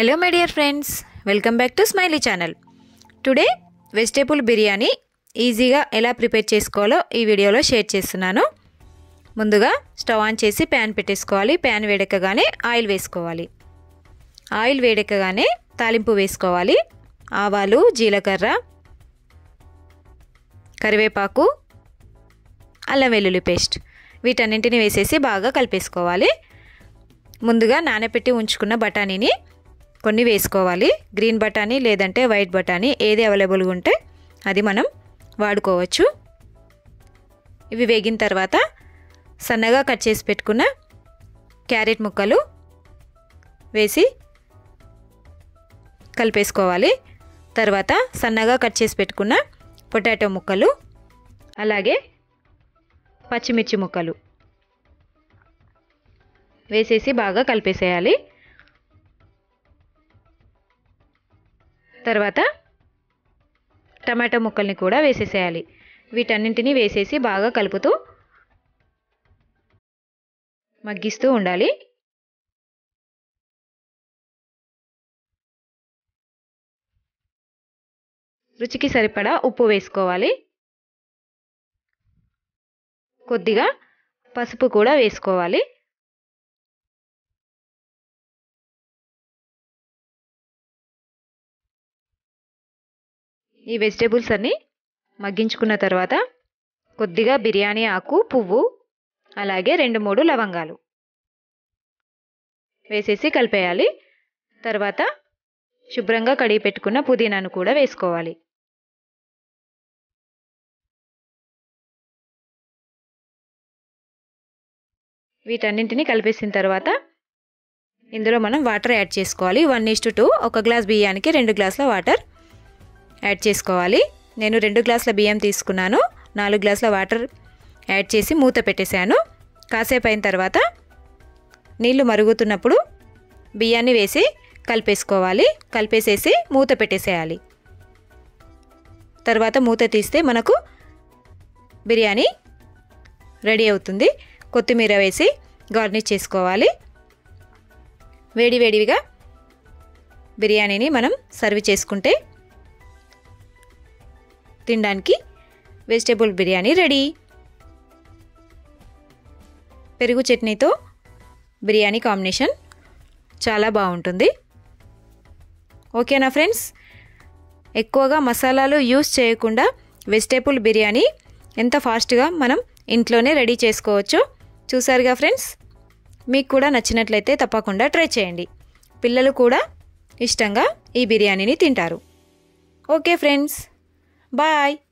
hello my dear friends welcome back to smiley channel today vegetable biryani ఈజీగా ఎలా prepare చేసుకోవాలో ఈ వీడియోలో షేర్ చేస్తున్నాను ముందుగా స్టవ్ ఆన్ చేసి ప్యాన్ పెట్టేసుకోవాలి ప్యాన్ వేడెక్కగానే ఆయిల్ వేసుకోవాలి ఆయిల్ వేడెక్కగానే తాలింపు వేసుకోవాలి ఆవాలు జీలకర్ర కరివేపాకు అల్లం వెల్లుల్లి పేస్ట్ వీటన్నింటిని వేసేసి బాగా కలిపేసుకోవాలి ముందుగా నానబెట్టి ఉంచుకున్న బఠానీని కొన్ని వేసుకోవాలి గ్రీన్ బఠానీ లేదంటే వైట్ బఠానీ ఏది అవైలబుల్గా ఉంటే అది మనం వాడుకోవచ్చు ఇవి వేగిన తర్వాత సన్నగా కట్ చేసి పెట్టుకున్న క్యారెట్ ముక్కలు వేసి కలిపేసుకోవాలి తర్వాత సన్నగా కట్ చేసి పెట్టుకున్న పొటాటో ముక్కలు అలాగే పచ్చిమిర్చి ముక్కలు వేసేసి బాగా కలిపేసేయాలి తర్వాత టమాటో ముక్కల్ని కూడా వేసేసేయాలి వీటన్నింటినీ వేసేసి బాగా కలుపుతూ మగ్గిస్తూ ఉండాలి రుచికి సరిపడా ఉప్పు వేసుకోవాలి కొద్దిగా పసుపు కూడా వేసుకోవాలి ఈ వెజిటేబుల్స్ అన్నీ మగ్గించుకున్న తర్వాత కొద్దిగా బిర్యానీ ఆకు పువ్వు అలాగే రెండు మూడు లవంగాలు వేసేసి కలిపేయాలి తర్వాత శుభ్రంగా కడిగి పెట్టుకున్న పుదీనాను కూడా వేసుకోవాలి వీటన్నింటినీ కలిపేసిన తర్వాత ఇందులో మనం వాటర్ యాడ్ చేసుకోవాలి వన్ ఈస్ టు టూ ఒక గ్లాస్ బియ్యానికి రెండు గ్లాసుల వాటర్ యాడ్ చేసుకోవాలి నేను రెండు గ్లాసుల బియ్యం తీసుకున్నాను నాలుగు గ్లాసుల వాటర్ యాడ్ చేసి మూత పెట్టేశాను కాసేపు అయిన తర్వాత నీళ్లు మరుగుతున్నప్పుడు బియ్యాన్ని వేసి కలిపేసుకోవాలి కలిపేసేసి మూత పెట్టేసేయాలి తర్వాత మూత తీస్తే మనకు బిర్యానీ రెడీ అవుతుంది కొత్తిమీర వేసి గార్నిష్ చేసుకోవాలి వేడి వేడిగా బిర్యానీని మనం సర్వ్ చేసుకుంటే తినడానికి వెజిటేబుల్ బిర్యానీ రెడీ పెరుగు చట్నీతో బిర్యానీ కాంబినేషన్ చాలా బాగుంటుంది ఓకేనా ఫ్రెండ్స్ ఎక్కువగా మసాలాలు యూస్ చేయకుండా వెజిటేబుల్ బిర్యానీ ఎంత ఫాస్ట్గా మనం ఇంట్లోనే రెడీ చేసుకోవచ్చు చూసారుగా ఫ్రెండ్స్ మీకు కూడా నచ్చినట్లయితే తప్పకుండా ట్రై చేయండి పిల్లలు కూడా ఇష్టంగా ఈ బిర్యానీని తింటారు ఓకే ఫ్రెండ్స్ బాయ్